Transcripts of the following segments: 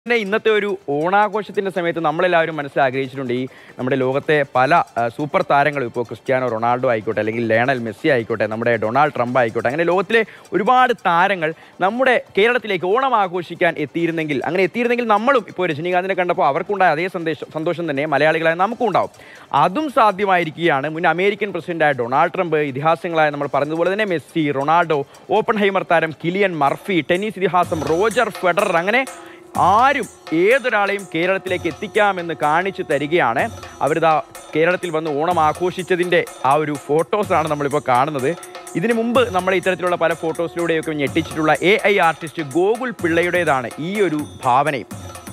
പിന്നെ ഇന്നത്തെ ഒരു ഓണാഘോഷത്തിന്റെ സമയത്ത് നമ്മളെല്ലാവരും മനസ്സിൽ ആഗ്രഹിച്ചിട്ടുണ്ട് ഈ നമ്മുടെ ലോകത്തെ പല ആ, സൂപ്പർ താരങ്ങളും ഇപ്പോൾ ക്രിസ്ത്യാനോ റൊണാൾഡോ ആയിക്കോട്ടെ അല്ലെങ്കിൽ ലയണൽ മെസ്സി ആയിക്കോട്ടെ നമ്മുടെ ഡൊണാൾഡ് ട്രംപ് ആയിക്കോട്ടെ അങ്ങനെ ലോകത്തിലെ ഒരുപാട് താരങ്ങൾ നമ്മുടെ കേരളത്തിലേക്ക് ഓണം ആഘോഷിക്കാൻ എത്തിയിരുന്നെങ്കിൽ അങ്ങനെ എത്തിയിരുന്നെങ്കിൽ നമ്മളും ഇപ്പോൾ രജനീകാന്തിനെ കണ്ടപ്പോൾ അവർക്കുണ്ടായ അതേ സന്ദേശം സന്തോഷം തന്നെ മലയാളികളായ നമുക്കും ഉണ്ടാവും അതും സാധ്യമായിരിക്കുകയാണ് മുൻ അമേരിക്കൻ പ്രസിഡന്റായ ഡൊണാൾഡ് ട്രംപ് ഇതിഹാസങ്ങളായ നമ്മൾ പറഞ്ഞതുപോലെ തന്നെ മെസ്സി റൊണാൾഡോ ഓപ്പൺ ഹൈമർ താരം കിലിയൻ മർഫി ടെന്നീസ് ഇതിഹാസം റോജർ ഫെഡറർ അങ്ങനെ ആരും ഏതൊരാളെയും കേരളത്തിലേക്ക് എത്തിക്കാമെന്ന് കാണിച്ചു തരികയാണ് അവരിതാ കേരളത്തിൽ വന്ന് ഓണം ആഘോഷിച്ചതിൻ്റെ ആ ഒരു ഫോട്ടോസാണ് നമ്മളിപ്പോൾ കാണുന്നത് ഇതിനു മുമ്പ് നമ്മൾ ഇത്തരത്തിലുള്ള പല ഫോട്ടോസിലൂടെയൊക്കെ ഞെട്ടിച്ചിട്ടുള്ള എ ഐ ആർട്ടിസ്റ്റ് ഗോകുൽ പിള്ളയുടേതാണ് ഈ ഒരു ഭാവനയും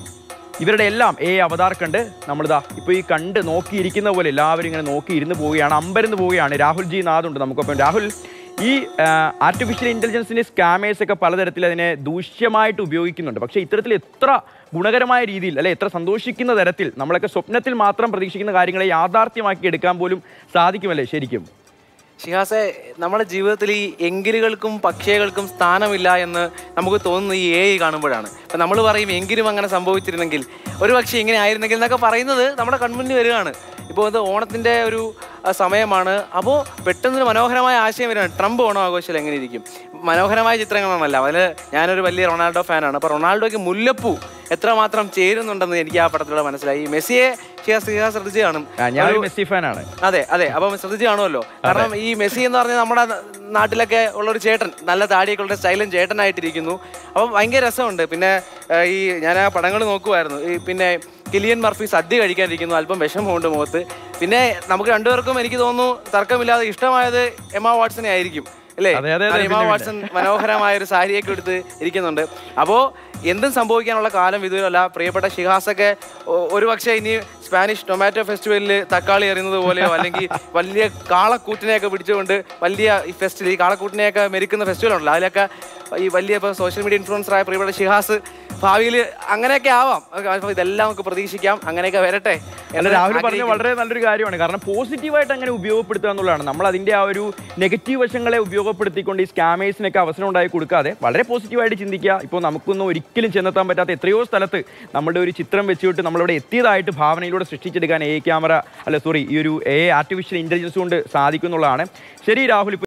ഇവരുടെ എല്ലാം എ അവതാർ കണ്ട് നമ്മളിതാ ഇപ്പോൾ ഈ കണ്ട് നോക്കിയിരിക്കുന്ന പോലെ എല്ലാവരും ഇങ്ങനെ നോക്കി ഇരുന്ന് പോവുകയാണ് അമ്പരന്ന് പോവുകയാണ് രാഹുൽ ജി നാഥ് ഉണ്ട് നമുക്കൊപ്പം രാഹുൽ ഈ ആർട്ടിഫിഷ്യൽ ഇൻ്റലിജൻസിൻ്റെ സ്കാമേഴ്സ് ഒക്കെ പലതരത്തിൽ അതിനെ ദൂഷ്യമായിട്ട് ഉപയോഗിക്കുന്നുണ്ട് പക്ഷേ ഇത്തരത്തിൽ എത്ര ഗുണകരമായ രീതിയിൽ അല്ലെ എത്ര സന്തോഷിക്കുന്ന തരത്തിൽ നമ്മളൊക്കെ സ്വപ്നത്തിൽ മാത്രം പ്രതീക്ഷിക്കുന്ന കാര്യങ്ങളെ യാഥാർത്ഥ്യമാക്കി എടുക്കാൻ പോലും സാധിക്കുമല്ലേ ശരിക്കും ഷിഹാസെ നമ്മുടെ ജീവിതത്തിൽ ഈ എങ്കിലുകൾക്കും പക്ഷികൾക്കും സ്ഥാനമില്ല എന്ന് നമുക്ക് തോന്നുന്ന ഈ എ ഐ കാണുമ്പോഴാണ് ഇപ്പം നമ്മൾ പറയും എങ്കിലും അങ്ങനെ സംഭവിച്ചിരുന്നെങ്കിൽ ഒരു പക്ഷേ ഇങ്ങനെ ആയിരുന്നെങ്കിൽ എന്നൊക്കെ പറയുന്നത് നമ്മുടെ കൺമുന്നിൽ വരികയാണ് ഇപ്പോൾ ഇത് ഓണത്തിൻ്റെ ഒരു ആ, സമയമാണ് അപ്പോൾ പെട്ടെന്നൊരു മനോഹരമായ ആശയം വരികയാണ് ട്രംപ് ഓണം ആഘോഷിച്ചാൽ എങ്ങനെ ഇരിക്കും മനോഹരമായ ചിത്രങ്ങളാണല്ല അതിൽ ഞാനൊരു വലിയ റൊണാൾഡോ ഫാനാണ് അപ്പോൾ റൊണാൾഡോയ്ക്ക് മുല്ലപ്പൂ എത്രമാത്രം ചേരുന്നുണ്ടെന്ന് എനിക്ക് ആ പടത്തിലൂടെ മനസ്സിലായി മെസ്സിയെ ഷിഹാസ് ഷിഹാസ് ശ്രദ്ധിച്ച് കാണും ആ, ഞാനൊരു ഒരു- മെസ്സി ഫാനാണ് അതെ അതെ അപ്പം ശ്രദ്ധിച്ച് കാണുമല്ലോ കാരണം ഈ മെസ്സി എന്ന് പറഞ്ഞാൽ നമ്മുടെ നാട്ടിലൊക്കെ ഉള്ള ഒരു ചേട്ടൻ നല്ല താടിയൊക്കെ ഉള്ള സ്റ്റൈലും ചേട്ടനായിട്ടിരിക്കുന്നു അപ്പം ഭയങ്കര രസമുണ്ട് പിന്നെ ആ, ഈ ഞാൻ ആ പടങ്ങൾ നോക്കുമായിരുന്നു ഈ പിന്നെ കിലിയൻ മർഫി സദ്യ കഴിക്കാനിരിക്കുന്നു അല്പം വിഷമമുണ്ട് മുഖത്ത് പിന്നെ നമുക്ക് രണ്ടുപേർക്കും എനിക്ക് തോന്നുന്നു തർക്കമില്ലാതെ ഇഷ്ടമായത് എമ വാട്സനെ ആയിരിക്കും അല്ലേ അതെ, അതെ, അതെ, കാരണം എമ പിന്നെ, വാട്സൺ മനോഹരമായ ഒരു സാരിയൊക്കെ എടുത്ത് ഇരിക്കുന്നുണ്ട് അപ്പോൾ എന്തും സംഭവിക്കാനുള്ള കാലം വിദൂരമല്ല പ്രിയപ്പെട്ട ഷിഹാസൊക്കെ ഒ- ഒരു പക്ഷേ ഇനി സ്പാനിഷ് ടൊമാറ്റോ ഫെസ്റ്റിവലിൽ തക്കാളി എറിയുന്നത് പോലെയോ അല്ലെങ്കിൽ വലിയ കാളക്കൂട്ടിനെയൊക്കെ പിടിച്ചുകൊണ്ട് വലിയ ഈ ഫെസ്റ്റിവൽ ഈ കാളക്കൂട്ടിനെയൊക്കെ മെരുക്കുന്ന ഫെസ്റ്റിവൽ ഉണ്ടല്ലോ അതിലൊക്കെ ഈ വലിയ ഇപ്പോൾ സോഷ്യൽ മീഡിയ ഇൻഫ്ലുവൻസറായ പ്രിയപ്പെട്ട ഷിഹാസ് ഭാവിയിൽ അങ്ങനെയൊക്കെ ആവാം അപ്പോൾ ഇതെല്ലാം നമുക്ക് പ്രതീക്ഷിക്കാം അങ്ങനെയൊക്കെ വരട്ടെ അല്ല എന്ന് രാഹുൽ പറഞ്ഞ ആഗ്രഹിക്കുന്നു. വളരെ നല്ലൊരു കാര്യമാണ് കാരണം പോസിറ്റീവായിട്ട് അങ്ങനെ ഉപയോഗപ്പെടുത്തുക എന്നുള്ളതാണ് നമ്മൾ അതിന്റെ ആ ഒരു നെഗറ്റീവ് വശങ്ങളെ ഉപയോഗപ്പെടുത്തിക്കൊണ്ട് ഈ സ്കാമേഴ്സിനൊക്കെ അവസരം ഉണ്ടായി കൊടുക്കാതെ വളരെ പോസിറ്റീവായിട്ട് ചിന്തിക്കുക ഇപ്പോൾ നമുക്കൊന്നും ഒരിക്കലും ചെന്നെത്താൻ പറ്റാത്ത എത്രയോ സ്ഥലത്ത് നമ്മുടെ ഒരു ചിത്രം വെച്ചുകൊണ്ട് നമ്മളിവിടെ എത്തിയതായിട്ട് ഭാവനയിലൂടെ സൃഷ്ടിച്ചെടുക്കാൻ എ ക്യാമറ അല്ല സോറി ഈ ഒരു എ ആർട്ടിഫിഷ്യൽ ഇന്റലിജൻസ് കൊണ്ട് സാധിക്കുന്നുള്ളതാണ് ശരി രാഹുൽ ഇപ്പോൾ